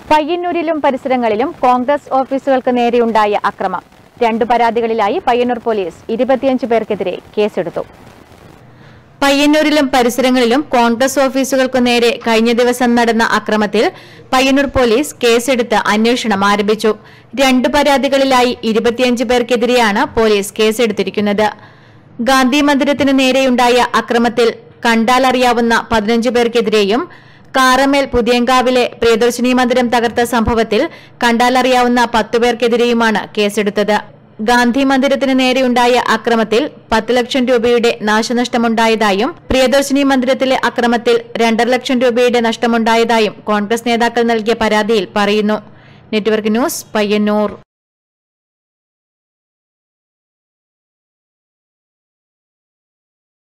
പയ്യന്നൂരിലും പരിസരങ്ങളിലും കോൺഗ്രസ് ഓഫീസുകൾക്ക് നേരെയുണ്ടായ അക്രമം രണ്ടു പരാതികളിലായി പയ്യന്നൂർ പോലീസ് ഇരുപത്തിയഞ്ച് പേർക്കെതിരെ കേസെടുത്തു പയ്യന്നൂരിലും പരിസരങ്ങളിലും കോൺഗ്രസ് ഓഫീസുകൾക്ക് നേരെ കഴിഞ്ഞ ദിവസം നടന്ന അക്രമത്തിൽ പയ്യന്നൂർ പോലീസ് കേസെടുത്ത് അന്വേഷണം ആരംഭിച്ചു രണ്ടു പരാതികളിലായി ഇരുപത്തിയഞ്ച് പേർക്കെതിരെയാണ് പോലീസ് കേസെടുത്തിരിക്കുന്നത് ഗാന്ധി മന്ദിരത്തിന് നേരെയുണ്ടായ അക്രമത്തിൽ കണ്ടാലറിയാവുന്ന പതിനഞ്ച് പേർക്കെതിരെയും കാറമേൽ പുതിയങ്കാവിലെ പ്രിയദർശിനി മന്ദിരം തകർത്ത സംഭവത്തിൽ കണ്ടാലറിയാവുന്ന പത്തുപേർക്കെതിരെയുമാണ് കേസെടുത്തത് ഗാന്ധി മന്ദിരത്തിന് നേരെയുണ്ടായ അക്രമത്തിൽ പത്ത് ലക്ഷം രൂപയുടെ നാശനഷ്ടമുണ്ടായതായും പ്രിയദർശിനി മന്ദിരത്തിലെ അക്രമത്തിൽ രണ്ടര ലക്ഷം രൂപയുടെ നഷ്ടമുണ്ടായതായും കോൺഗ്രസ് നേതാക്കൾ നൽകിയ പരാതിയിൽ പറയുന്നു നെറ്റ്വർക്ക് ന്യൂസ് പയ്യന്നൂർ